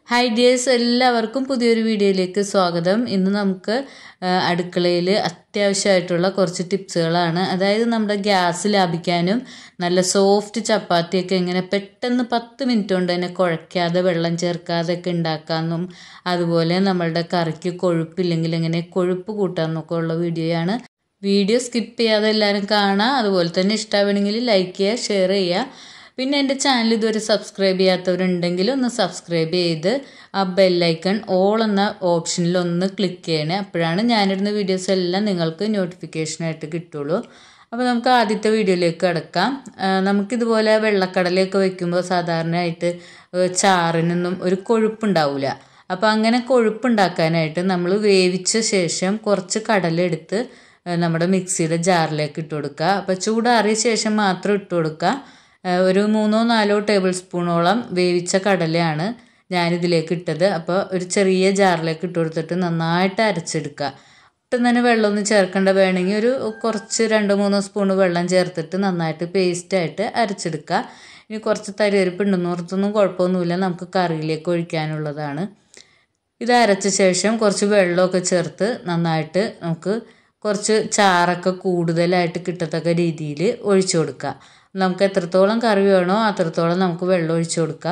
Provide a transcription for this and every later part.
hi dears എല്ലാവർക്കും പുതിയൊരു വീഡിയോയിലേക്ക് സ്വാഗതം ഇന്ന് നമുക്ക് അടുക്കളയിൽ അത്യാവശ്യമായിട്ടുള്ള കുറച്ച് ടിപ്സുകളാണ് അതായത് നമ്മുടെ ഗ്യാസ് ലാഭിക്കാനും നല്ല സോഫ്റ്റ് ചപ്പാത്തിയൊക്കെ ഇങ്ങനെ പെട്ടെന്ന് പത്ത് മിനിറ്റ് കൊണ്ട് തന്നെ കുഴയ്ക്കാതെ വെള്ളം ചേർക്കാതെ ഒക്കെ ഉണ്ടാക്കാമെന്നും അതുപോലെ നമ്മളുടെ കറിക്ക് കൊഴുപ്പില്ലെങ്കിൽ എങ്ങനെ കൊഴുപ്പ് കൂട്ടാമെന്നൊക്കെ ഉള്ള വീഡിയോയാണ് വീഡിയോ സ്കിപ്പ് ചെയ്യാതെ എല്ലാവരും കാണാം അതുപോലെ തന്നെ ഇഷ്ടമാവണമെങ്കിൽ ലൈക്ക് ചെയ്യുക ഷെയർ ചെയ്യുക പിന്നെ എൻ്റെ ചാനൽ ഇതുവരെ സബ്സ്ക്രൈബ് ചെയ്യാത്തവരുണ്ടെങ്കിൽ ഒന്ന് സബ്സ്ക്രൈബ് ചെയ്ത് ആ ബെല്ലൈക്കൺ ഓൾ എന്ന ഓപ്ഷനിൽ ഒന്ന് ക്ലിക്ക് ചെയ്യണേ അപ്പോഴാണ് ഞാനിടുന്ന വീഡിയോസ് എല്ലാം നിങ്ങൾക്ക് നോട്ടിഫിക്കേഷനായിട്ട് കിട്ടുള്ളൂ അപ്പോൾ നമുക്ക് ആദ്യത്തെ വീഡിയോയിലേക്ക് കിടക്കാം നമുക്കിതുപോലെ വെള്ളക്കടലയൊക്കെ വെക്കുമ്പോൾ സാധാരണയായിട്ട് ചാറിനൊന്നും ഒരു കൊഴുപ്പുണ്ടാവില്ല അപ്പോൾ അങ്ങനെ കൊഴുപ്പുണ്ടാക്കാനായിട്ട് നമ്മൾ വേവിച്ച ശേഷം കുറച്ച് കടലെടുത്ത് നമ്മുടെ മിക്സിയുടെ ജാറിലേക്ക് ഇട്ട് കൊടുക്കുക അപ്പോൾ ചൂടാറിയ ശേഷം മാത്രം ഇട്ട് കൊടുക്കുക ഒരു മൂന്നോ നാലോ ടേബിൾ സ്പൂണോളം വേവിച്ച കടലയാണ് ഞാനിതിലേക്ക് ഇട്ടത് അപ്പോൾ ഒരു ചെറിയ ജാറിലേക്ക് ഇട്ട് കൊടുത്തിട്ട് നന്നായിട്ട് അരച്ചെടുക്കുക ഒട്ടും തന്നെ വെള്ളമൊന്നും ചേർക്കേണ്ട വേണമെങ്കിൽ ഒരു കുറച്ച് രണ്ട് മൂന്ന് സ്പൂൺ വെള്ളം ചേർത്തിട്ട് നന്നായിട്ട് പേസ്റ്റായിട്ട് അരച്ചെടുക്കുക ഇനി കുറച്ച് തരിയരിപ്പ് ഉണ്ടെന്ന് ഓർത്തൊന്നും കുഴപ്പമൊന്നുമില്ല നമുക്ക് കറിയിലേക്ക് ഒഴിക്കാനുള്ളതാണ് ഇത് അരച്ച ശേഷം കുറച്ച് വെള്ളമൊക്കെ ചേർത്ത് നന്നായിട്ട് നമുക്ക് കുറച്ച് ചാറൊക്കെ കൂടുതലായിട്ട് കിട്ടത്തക്ക രീതിയിൽ ഒഴിച്ചു കൊടുക്കുക നമുക്ക് എത്രത്തോളം കറി വേണോ അത്രത്തോളം നമുക്ക് വെള്ളം ഒഴിച്ചു കൊടുക്കാം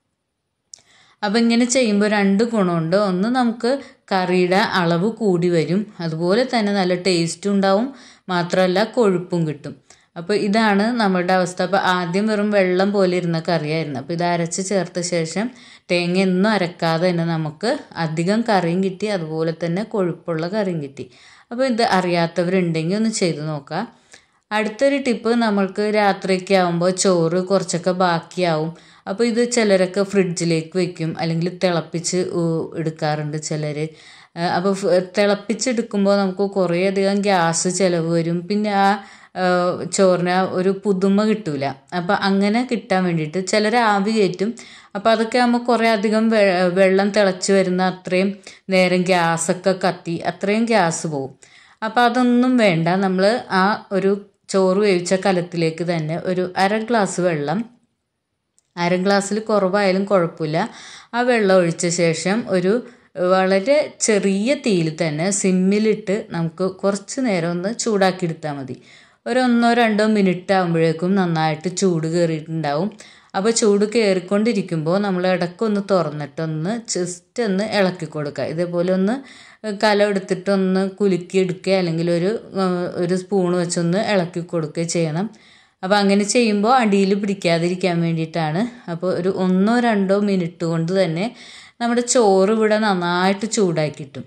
അപ്പം ഇങ്ങനെ ചെയ്യുമ്പോൾ രണ്ട് ഗുണമുണ്ട് ഒന്ന് നമുക്ക് കറിയുടെ അളവ് കൂടി വരും അതുപോലെ തന്നെ നല്ല ടേസ്റ്റും ഉണ്ടാവും മാത്രമല്ല കൊഴുപ്പും കിട്ടും അപ്പോൾ ഇതാണ് നമ്മളുടെ അവസ്ഥ അപ്പോൾ ആദ്യം വെറും വെള്ളം പോലെ ഇരുന്ന കറിയായിരുന്നു അപ്പോൾ ഇത് അരച്ച് ചേർത്ത ശേഷം തേങ്ങ ഒന്നും അരക്കാതെ തന്നെ നമുക്ക് അധികം കറിയും കിട്ടി അതുപോലെ തന്നെ കൊഴുപ്പുള്ള കറിയും കിട്ടി അപ്പോൾ ഇത് അറിയാത്തവരുണ്ടെങ്കിൽ ഒന്ന് ചെയ്ത് നോക്കാം അടുത്തൊരു ടിപ്പ് നമ്മൾക്ക് രാത്രിയൊക്കെ ആകുമ്പോൾ ചോറ് കുറച്ചൊക്കെ ബാക്കിയാവും അപ്പോൾ ഇത് ചിലരൊക്കെ ഫ്രിഡ്ജിലേക്ക് വെക്കും അല്ലെങ്കിൽ തിളപ്പിച്ച് എടുക്കാറുണ്ട് ചിലർ അപ്പോൾ തിളപ്പിച്ചെടുക്കുമ്പോൾ നമുക്ക് കുറേയധികം ഗ്യാസ് ചിലവ് വരും പിന്നെ ആ ചോറിന് ഒരു പുതുമ കിട്ടൂല അപ്പോൾ അങ്ങനെ കിട്ടാൻ വേണ്ടിയിട്ട് ചിലർ ആവി കയറ്റും അപ്പോൾ അതൊക്കെ ആകുമ്പോൾ കുറേ അധികം വെള്ളം തിളച്ച് വരുന്ന അത്രയും നേരം ഗ്യാസൊക്കെ കത്തി അത്രയും ഗ്യാസ് പോകും അപ്പോൾ അതൊന്നും വേണ്ട നമ്മൾ ആ ഒരു ചോറ് വേവിച്ച കലത്തിലേക്ക് തന്നെ ഒരു അര ഗ്ലാസ് വെള്ളം അര ഗ്ലാസ്സിൽ കുറവായാലും കുഴപ്പമില്ല ആ വെള്ളം ഒഴിച്ച ശേഷം ഒരു വളരെ ചെറിയ തീയിൽ തന്നെ സിമ്മിലിട്ട് നമുക്ക് കുറച്ച് നേരം ഒന്ന് ചൂടാക്കി എടുത്താൽ മതി ഒരു ഒന്നോ രണ്ടോ മിനിറ്റ് ആകുമ്പോഴേക്കും നന്നായിട്ട് ചൂട് കയറിയിട്ടുണ്ടാവും അപ്പോൾ ചൂട് കയറിക്കൊണ്ടിരിക്കുമ്പോൾ നമ്മൾ ഇടയ്ക്കൊന്ന് തുറന്നിട്ടൊന്ന് ജസ്റ്റ് ഒന്ന് ഇളക്കി കൊടുക്കുക ഇതേപോലെ ഒന്ന് കലം എടുത്തിട്ടൊന്ന് കുലുക്കി എടുക്കുക അല്ലെങ്കിൽ ഒരു ഒരു സ്പൂൺ വെച്ചൊന്ന് ഇളക്കി കൊടുക്കുകയോ ചെയ്യണം അപ്പോൾ അങ്ങനെ ചെയ്യുമ്പോൾ അടിയിൽ പിടിക്കാതിരിക്കാൻ വേണ്ടിയിട്ടാണ് അപ്പോൾ ഒരു ഒന്നോ രണ്ടോ മിനിറ്റ് കൊണ്ട് തന്നെ നമ്മുടെ ചോറ് ഇവിടെ നന്നായിട്ട് ചൂടാക്കി കിട്ടും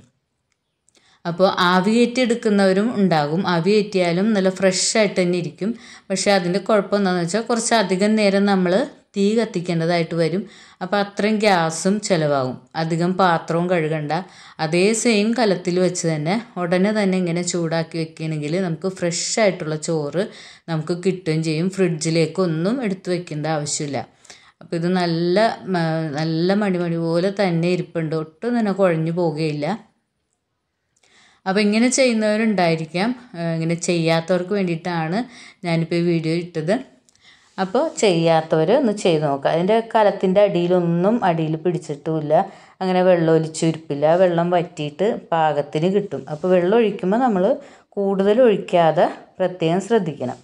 അപ്പോൾ ആവി കയറ്റി എടുക്കുന്നവരും ഉണ്ടാകും ആവി കയറ്റിയാലും നല്ല ഫ്രഷ് ആയിട്ട് തന്നെ ഇരിക്കും പക്ഷേ അതിൻ്റെ കുഴപ്പം എന്താണെന്ന് വെച്ചാൽ കുറച്ച് അധികം നേരം നമ്മൾ തീ കത്തിക്കേണ്ടതായിട്ട് വരും അപ്പോൾ അത്രയും ഗ്യാസും ചിലവാകും അധികം പാത്രവും കഴുകണ്ട അതേ സെയിം കലത്തിൽ വെച്ച് തന്നെ ഉടനെ തന്നെ ഇങ്ങനെ ചൂടാക്കി വെക്കുകയാണെങ്കിൽ നമുക്ക് ഫ്രഷ് ആയിട്ടുള്ള ചോറ് നമുക്ക് കിട്ടുകയും ചെയ്യും ഫ്രിഡ്ജിലേക്കൊന്നും എടുത്തു വെക്കേണ്ട ആവശ്യമില്ല അപ്പോൾ ഇത് നല്ല നല്ല മണിമണി പോലെ തന്നെ ഇരിപ്പുണ്ട് ഒട്ടും തന്നെ കുഴഞ്ഞു പോകുകയില്ല അപ്പോൾ ഇങ്ങനെ ചെയ്യുന്നവരുണ്ടായിരിക്കാം ഇങ്ങനെ ചെയ്യാത്തവർക്ക് വേണ്ടിയിട്ടാണ് ഞാനിപ്പോൾ ഈ വീഡിയോ ഇട്ടത് അപ്പോൾ ചെയ്യാത്തവർ ഒന്ന് ചെയ്ത് നോക്കുക അതിൻ്റെ കലത്തിൻ്റെ അടിയിലൊന്നും അടിയിൽ പിടിച്ചിട്ടുമില്ല അങ്ങനെ വെള്ളം ഒലിച്ചുരുപ്പില്ല വെള്ളം വറ്റിയിട്ട് പാകത്തിന് കിട്ടും അപ്പോൾ വെള്ളം ഒഴിക്കുമ്പോൾ നമ്മൾ കൂടുതൽ ഒഴിക്കാതെ പ്രത്യേകം ശ്രദ്ധിക്കണം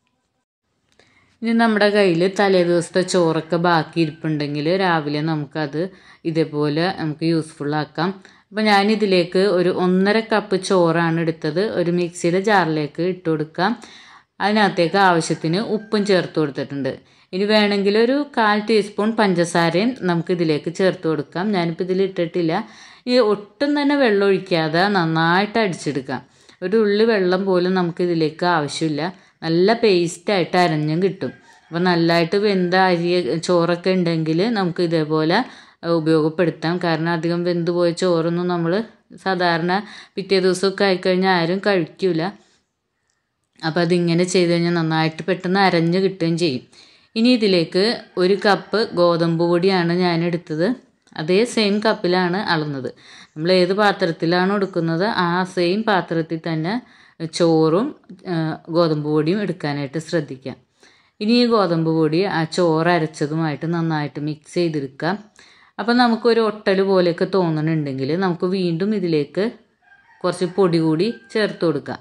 ഇനി നമ്മുടെ കയ്യിൽ തലേ ദിവസത്തെ ചോറൊക്കെ ബാക്കി ഇരിപ്പുണ്ടെങ്കിൽ രാവിലെ നമുക്കത് ഇതേപോലെ നമുക്ക് യൂസ്ഫുള്ളാക്കാം അപ്പോൾ ഞാനിതിലേക്ക് ഒരു ഒന്നര കപ്പ് ചോറാണ് എടുത്തത് ഒരു മിക്സിയുടെ ജാറിലേക്ക് ഇട്ട് കൊടുക്കാം അതിനകത്തേക്ക് ആവശ്യത്തിന് ഉപ്പും ചേർത്ത് കൊടുത്തിട്ടുണ്ട് ഇനി വേണമെങ്കിൽ ഒരു കാൽ ടീസ്പൂൺ പഞ്ചസാരയും നമുക്ക് ഇതിലേക്ക് ചേർത്ത് കൊടുക്കാം ഞാനിപ്പോൾ ഇതിൽ ഇട്ടിട്ടില്ല ഈ ഒട്ടും തന്നെ വെള്ളം ഒഴിക്കാതെ നന്നായിട്ട് അടിച്ചെടുക്കാം ഒരു ഉള്ളി വെള്ളം പോലും നമുക്ക് ഇതിലേക്ക് ആവശ്യമില്ല നല്ല പേസ്റ്റായിട്ട് അരഞ്ഞും കിട്ടും അപ്പോൾ നല്ലതായിട്ട് വെന്ത അരി ചോറൊക്കെ ഉണ്ടെങ്കിൽ നമുക്ക് ഇതേപോലെ ഉപയോഗപ്പെടുത്താം കാരണം അധികം വെന്ത് പോയ ചോറൊന്നും നമ്മൾ സാധാരണ പിറ്റേ ദിവസമൊക്കെ ആയിക്കഴിഞ്ഞാൽ ആരും കഴിക്കില്ല അപ്പോൾ അതിങ്ങനെ ചെയ്ത് കഴിഞ്ഞാൽ നന്നായിട്ട് പെട്ടെന്ന് അരഞ്ഞ് കിട്ടുകയും ചെയ്യും ഇനി ഇതിലേക്ക് ഒരു കപ്പ് ഗോതമ്പ് പൊടിയാണ് ഞാൻ എടുത്തത് അതേ സെയിം കപ്പിലാണ് അളന്നത് നമ്മൾ ഏത് പാത്രത്തിലാണോ എടുക്കുന്നത് ആ സെയിം പാത്രത്തിൽ തന്നെ ചോറും ഗോതമ്പ് പൊടിയും എടുക്കാനായിട്ട് ശ്രദ്ധിക്കാം ഇനി ഈ ഗോതമ്പ് പൊടി ആ ചോറ് അരച്ചതുമായിട്ട് നന്നായിട്ട് മിക്സ് ചെയ്തെടുക്കാം അപ്പോൾ നമുക്കൊരു ഒട്ടൽ പോലെയൊക്കെ തോന്നുന്നുണ്ടെങ്കിൽ നമുക്ക് വീണ്ടും ഇതിലേക്ക് കുറച്ച് പൊടി കൂടി ചേർത്ത് കൊടുക്കാം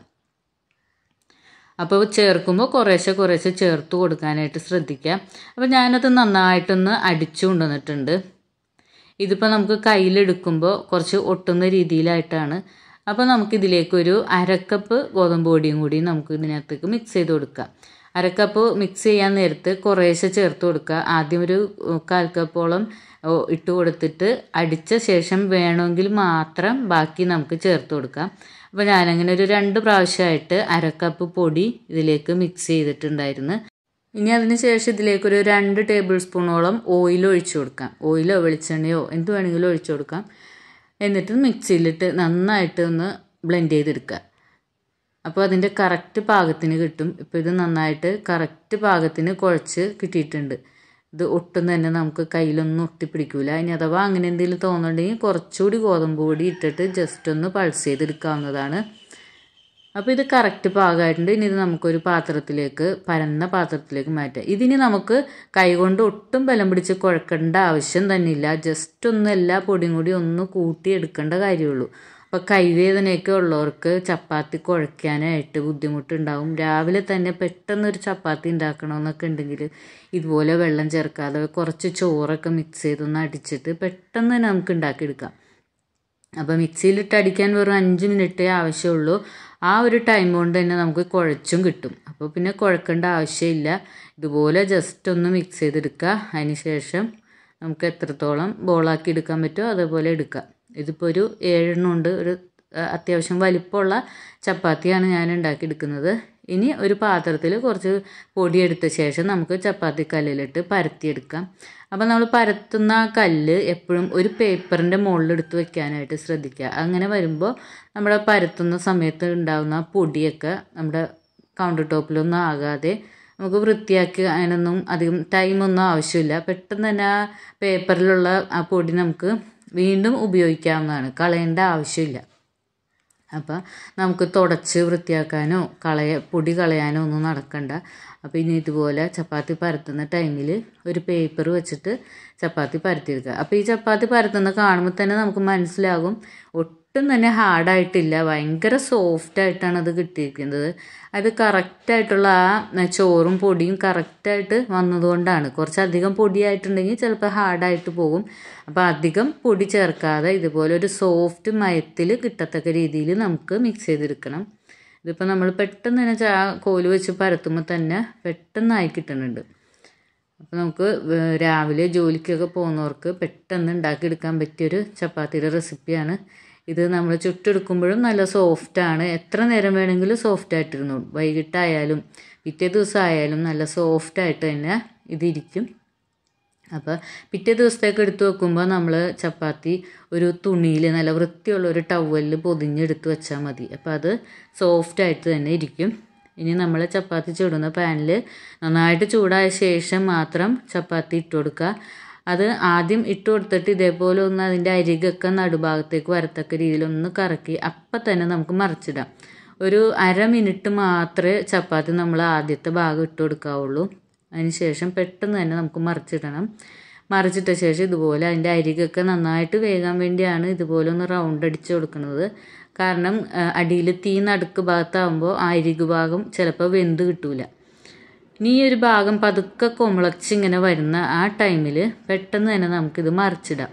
അപ്പോൾ ചേർക്കുമ്പോൾ കുറേശ്ശെ കുറേശ്ശെ ചേർത്ത് കൊടുക്കാനായിട്ട് ശ്രദ്ധിക്കുക അപ്പോൾ ഞാനത് നന്നായിട്ടൊന്ന് അടിച്ചു കൊണ്ടുവന്നിട്ടുണ്ട് ഇതിപ്പോൾ നമുക്ക് കയ്യിലെടുക്കുമ്പോൾ കുറച്ച് ഒട്ടുന്ന രീതിയിലായിട്ടാണ് അപ്പോൾ നമുക്കിതിലേക്കൊരു അരക്കപ്പ് ഗോതമ്പ് പൊടിയും കൂടി നമുക്ക് ഇതിനകത്തേക്ക് മിക്സ് ചെയ്ത് കൊടുക്കാം അരക്കപ്പ് മിക്സ് ചെയ്യാൻ നേരത്ത് കുറേശ്ശെ ചേർത്ത് കൊടുക്കുക ആദ്യം ഒരു കാൽ കപ്പോളം ഇട്ട് കൊടുത്തിട്ട് അടിച്ച ശേഷം വേണമെങ്കിൽ മാത്രം ബാക്കി നമുക്ക് ചേർത്ത് കൊടുക്കാം അപ്പോൾ ഞാനങ്ങനെ ഒരു രണ്ട് പ്രാവശ്യമായിട്ട് അരക്കപ്പ് പൊടി ഇതിലേക്ക് മിക്സ് ചെയ്തിട്ടുണ്ടായിരുന്നു ഇനി അതിന് ശേഷം ഇതിലേക്ക് ഒരു രണ്ട് ടേബിൾ സ്പൂണോളം ഓയിൽ ഒഴിച്ചു കൊടുക്കാം ഓയിലോ വെളിച്ചെണ്ണയോ എന്ത് വേണമെങ്കിലും ഒഴിച്ചു കൊടുക്കാം എന്നിട്ട് മിക്സിയിലിട്ട് നന്നായിട്ട് ഒന്ന് ബ്ലെൻഡ് ചെയ്തെടുക്കുക അപ്പോൾ അതിൻ്റെ കറക്റ്റ് പാകത്തിന് കിട്ടും ഇപ്പോൾ ഇത് നന്നായിട്ട് കറക്റ്റ് പാകത്തിന് കുഴച്ച് കിട്ടിയിട്ടുണ്ട് ഇത് ഒട്ടും തന്നെ നമുക്ക് കയ്യിലൊന്നും ഒട്ടിപ്പിടിക്കില്ല ഇനി അഥവാ അങ്ങനെ എന്തെങ്കിലും തോന്നുന്നുണ്ടെങ്കിൽ കുറച്ചുകൂടി ഗോതമ്പ് പൊടി ഇട്ടിട്ട് ജസ്റ്റ് ഒന്ന് പൾസ് ചെയ്തെടുക്കാവുന്നതാണ് അപ്പോൾ ഇത് കറക്റ്റ് പാകമായിട്ടുണ്ട് ഇനി ഇത് നമുക്കൊരു പാത്രത്തിലേക്ക് പരന്ന പാത്രത്തിലേക്ക് മാറ്റാം ഇതിന് നമുക്ക് കൈകൊണ്ട് ഒട്ടും ബലം പിടിച്ച് കുഴക്കേണ്ട ആവശ്യം തന്നെ ഇല്ല ജസ്റ്റ് ഒന്ന് എല്ലാ പൊടിയും കൂടി ഒന്ന് കൂട്ടി എടുക്കേണ്ട കാര്യമുള്ളൂ അപ്പോൾ കൈവേദനയൊക്കെ ഉള്ളവർക്ക് ചപ്പാത്തി കുഴയ്ക്കാനായിട്ട് ബുദ്ധിമുട്ടുണ്ടാവും രാവിലെ തന്നെ പെട്ടെന്ന് ഒരു ചപ്പാത്തി ഉണ്ടാക്കണമെന്നൊക്കെ ഉണ്ടെങ്കിൽ ഇതുപോലെ വെള്ളം ചേർക്കാതെ കുറച്ച് ചോറൊക്കെ മിക്സ് ചെയ്തൊന്ന് അടിച്ചിട്ട് പെട്ടെന്ന് തന്നെ നമുക്ക് ഉണ്ടാക്കിയെടുക്കാം അപ്പോൾ മിക്സിയിലിട്ട് അടിക്കാൻ വെറും അഞ്ച് മിനിറ്റേ ആവശ്യമുള്ളൂ ആ ഒരു ടൈം കൊണ്ട് തന്നെ നമുക്ക് കുഴച്ചും കിട്ടും അപ്പോൾ പിന്നെ കുഴക്കേണ്ട ആവശ്യമില്ല ഇതുപോലെ ജസ്റ്റ് ഒന്ന് മിക്സ് ചെയ്തെടുക്കുക അതിന് ശേഷം നമുക്ക് എത്രത്തോളം ബോളാക്കി എടുക്കാൻ പറ്റുമോ അതേപോലെ എടുക്കാം ഇതിപ്പോൾ ഒരു ഏഴെണ്ണം ഉണ്ട് ഒരു അത്യാവശ്യം വലിപ്പമുള്ള ചപ്പാത്തിയാണ് ഞാൻ ഉണ്ടാക്കിയെടുക്കുന്നത് ഇനി ഒരു പാത്രത്തിൽ കുറച്ച് പൊടി എടുത്ത ശേഷം നമുക്ക് ചപ്പാത്തി കല്ലിലിട്ട് പരത്തിയെടുക്കാം അപ്പോൾ നമ്മൾ പരത്തുന്ന ആ കല്ല് എപ്പോഴും ഒരു പേപ്പറിൻ്റെ മുകളിലെടുത്ത് വെക്കാനായിട്ട് ശ്രദ്ധിക്കുക അങ്ങനെ വരുമ്പോൾ നമ്മുടെ പരത്തുന്ന സമയത്ത് ഉണ്ടാകുന്ന പൊടിയൊക്കെ നമ്മുടെ കൗണ്ടർ ടോപ്പിലൊന്നും ആകാതെ നമുക്ക് വൃത്തിയാക്കി അതിനൊന്നും അധികം ടൈമൊന്നും ആവശ്യമില്ല പെട്ടെന്ന് തന്നെ ആ പേപ്പറിലുള്ള ആ പൊടി നമുക്ക് വീണ്ടും ഉപയോഗിക്കാവുന്നതാണ് കളയേണ്ട ആവശ്യമില്ല അപ്പോൾ നമുക്ക് തുടച്ച് വൃത്തിയാക്കാനോ കളയ പൊടി കളയാനോ ഒന്നും നടക്കണ്ട അപ്പോൾ ഇനി ഇതുപോലെ ചപ്പാത്തി പരത്തുന്ന ടൈമിൽ ഒരു പേപ്പർ വെച്ചിട്ട് ചപ്പാത്തി പരത്തിയെടുക്കുക അപ്പോൾ ഈ ചപ്പാത്തി പരത്തുന്ന കാണുമ്പോൾ തന്നെ നമുക്ക് മനസ്സിലാകും ഒട്ടും തന്നെ ഹാർഡായിട്ടില്ല ഭയങ്കര സോഫ്റ്റായിട്ടാണ് അത് കിട്ടിയിരിക്കുന്നത് അത് കറക്റ്റായിട്ടുള്ള ആ ചോറും പൊടിയും കറക്റ്റായിട്ട് വന്നതുകൊണ്ടാണ് കുറച്ചധികം പൊടിയായിട്ടുണ്ടെങ്കിൽ ചിലപ്പോൾ ഹാർഡായിട്ട് പോകും അപ്പോൾ അധികം പൊടി ചേർക്കാതെ ഇതുപോലെ ഒരു സോഫ്റ്റ് മയത്തിൽ കിട്ടത്തക്ക രീതിയിൽ നമുക്ക് മിക്സ് ചെയ്തെടുക്കണം ഇതിപ്പോൾ നമ്മൾ പെട്ടെന്ന് തന്നെ ചാ കോല് വെച്ച് പരത്തുമ്പോൾ തന്നെ പെട്ടെന്നായി കിട്ടുന്നുണ്ട് അപ്പോൾ നമുക്ക് രാവിലെ ജോലിക്കൊക്കെ പോകുന്നവർക്ക് പെട്ടെന്ന് ഉണ്ടാക്കിയെടുക്കാൻ പറ്റിയൊരു ചപ്പാത്തിയുടെ റെസിപ്പിയാണ് ഇത് നമ്മൾ ചുട്ടെടുക്കുമ്പോഴും നല്ല സോഫ്റ്റാണ് എത്ര നേരം വേണമെങ്കിലും സോഫ്റ്റ് ആയിട്ടിരുന്നു വൈകിട്ടായാലും പിറ്റേ ദിവസം ആയാലും നല്ല സോഫ്റ്റായിട്ട് തന്നെ ഇതിരിക്കും അപ്പോൾ പിറ്റേ ദിവസത്തേക്ക് എടുത്ത് വെക്കുമ്പോൾ നമ്മൾ ചപ്പാത്തി ഒരു തുണിയിൽ നല്ല വൃത്തിയുള്ള ഒരു ടവലിൽ പൊതിഞ്ഞെടുത്ത് വെച്ചാൽ മതി അപ്പോൾ അത് സോഫ്റ്റായിട്ട് തന്നെ ഇരിക്കും ഇനി നമ്മൾ ചപ്പാത്തി ചുടുന്ന പാനിൽ നന്നായിട്ട് ചൂടായ ശേഷം മാത്രം ചപ്പാത്തി ഇട്ട് കൊടുക്കുക അത് ആദ്യം ഇട്ട് കൊടുത്തിട്ട് ഇതേപോലെ ഒന്ന് അതിൻ്റെ അരികൊക്കെ നടുഭാഗത്തേക്ക് വരത്തക്ക രീതിയിൽ ഒന്ന് കറക്കി അപ്പം തന്നെ നമുക്ക് മറിച്ചിടാം ഒരു അര മിനിറ്റ് മാത്രമേ ചപ്പാത്തി നമ്മൾ ആദ്യത്തെ ഭാഗം ഇട്ട് കൊടുക്കാവുള്ളൂ അതിന് ശേഷം പെട്ടെന്ന് തന്നെ നമുക്ക് മറിച്ചിടണം മറിച്ചിട്ട ശേഷം ഇതുപോലെ അതിൻ്റെ അരികൊക്കെ നന്നായിട്ട് വേകാൻ വേണ്ടിയാണ് ഇതുപോലെ ഒന്ന് റൗണ്ട് അടിച്ച് കൊടുക്കുന്നത് കാരണം അടിയിൽ തീ നടുക്ക് ഭാഗത്താകുമ്പോൾ ആ അരികു ഭാഗം ചിലപ്പോൾ വെന്ത് കിട്ടൂല ഇനി ഈ ഒരു ഭാഗം പതുക്കെ കൊമളച്ച് ഇങ്ങനെ വരുന്ന ആ ടൈമിൽ പെട്ടെന്ന് തന്നെ നമുക്കിത് മറിച്ചിടാം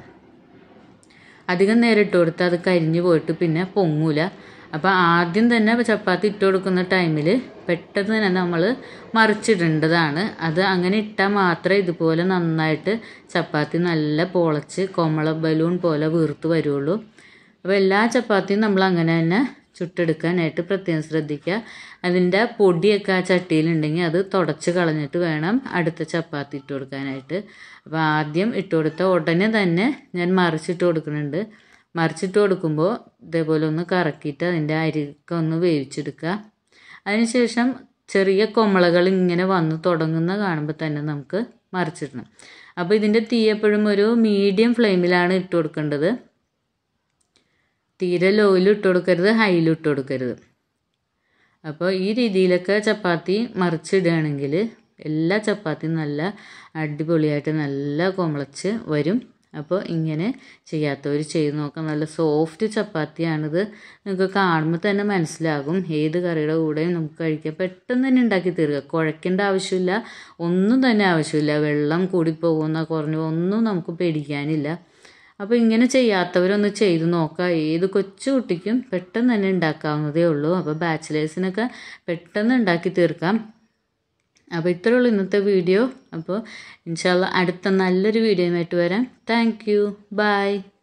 അധികം നേരം ഇട്ട് കൊടുത്താൽ അത് കരിഞ്ഞു പോയിട്ട് പിന്നെ പൊങ്ങൂല അപ്പോൾ ആദ്യം തന്നെ ചപ്പാത്തി ഇട്ട് കൊടുക്കുന്ന ടൈമിൽ പെട്ടെന്ന് തന്നെ നമ്മൾ മറിച്ചിടേണ്ടതാണ് അത് അങ്ങനെ ഇട്ടാൽ മാത്രമേ ഇതുപോലെ നന്നായിട്ട് ചപ്പാത്തി നല്ല പൊളച്ച് കൊമള ബലൂൺ പോലെ വീർത്ത് വരുള്ളൂ അപ്പോൾ എല്ലാ ചപ്പാത്തിയും നമ്മൾ അങ്ങനെ തന്നെ ചുട്ടെടുക്കാനായിട്ട് പ്രത്യേകം ശ്രദ്ധിക്കുക അതിൻ്റെ പൊടിയൊക്കെ ആ ചട്ടിയിലുണ്ടെങ്കിൽ അത് തുടച്ച് കളഞ്ഞിട്ട് വേണം അടുത്ത ചപ്പാത്തി ഇട്ട് കൊടുക്കാനായിട്ട് അപ്പോൾ ആദ്യം ഇട്ട് കൊടുത്ത ഉടനെ തന്നെ ഞാൻ മറിച്ചിട്ട് കൊടുക്കുന്നുണ്ട് മറിച്ചിട്ട് കൊടുക്കുമ്പോൾ ഇതേപോലെ ഒന്ന് കറക്കിയിട്ട് അതിൻ്റെ അരിയൊക്കെ ഒന്ന് വേവിച്ചെടുക്കുക അതിനുശേഷം ചെറിയ കൊമളകൾ ഇങ്ങനെ വന്ന് തുടങ്ങുന്ന കാണുമ്പോൾ തന്നെ നമുക്ക് മറിച്ചിടണം അപ്പോൾ ഇതിൻ്റെ തീ എപ്പോഴും ഒരു മീഡിയം ഫ്ലെയിമിലാണ് ഇട്ട് കൊടുക്കേണ്ടത് തീരെ ലോയിലും ഇട്ട് കൊടുക്കരുത് ഹൈയിലും ഇട്ട് കൊടുക്കരുത് അപ്പോൾ ഈ രീതിയിലൊക്കെ ചപ്പാത്തി മറിച്ചിടുകയാണെങ്കിൽ എല്ലാ ചപ്പാത്തിയും നല്ല അടിപൊളിയായിട്ട് നല്ല കൊമളച്ച് വരും അപ്പോൾ ഇങ്ങനെ ചെയ്യാത്തവർ ചെയ്ത് നോക്കാം നല്ല സോഫ്റ്റ് ചപ്പാത്തിയാണിത് നിങ്ങൾക്ക് കാണുമ്പോൾ തന്നെ മനസ്സിലാകും ഏത് കറിയുടെ കൂടെയും നമുക്ക് കഴിക്കാം പെട്ടെന്ന് തന്നെ ഉണ്ടാക്കി തീർക്കുക കുഴക്കേണ്ട ആവശ്യമില്ല ഒന്നും തന്നെ ആവശ്യമില്ല വെള്ളം കൂടി പോകുന്ന കുറഞ്ഞു ഒന്നും നമുക്ക് പേടിക്കാനില്ല അപ്പോൾ ഇങ്ങനെ ചെയ്യാത്തവരൊന്ന് ചെയ്ത് നോക്കുക ഏത് കൊച്ചു കുട്ടിക്കും പെട്ടെന്ന് തന്നെ ഉണ്ടാക്കാവുന്നതേ ഉള്ളൂ അപ്പോൾ ബാച്ചിലേഴ്സിനൊക്കെ പെട്ടെന്ന് ഉണ്ടാക്കി തീർക്കാം അപ്പോൾ ഇത്രയേ ഉള്ളൂ ഇന്നത്തെ വീഡിയോ അപ്പോൾ ഇൻഷാല്ല അടുത്ത നല്ലൊരു വീഡിയോയുമായിട്ട് വരാം താങ്ക് യു ബൈ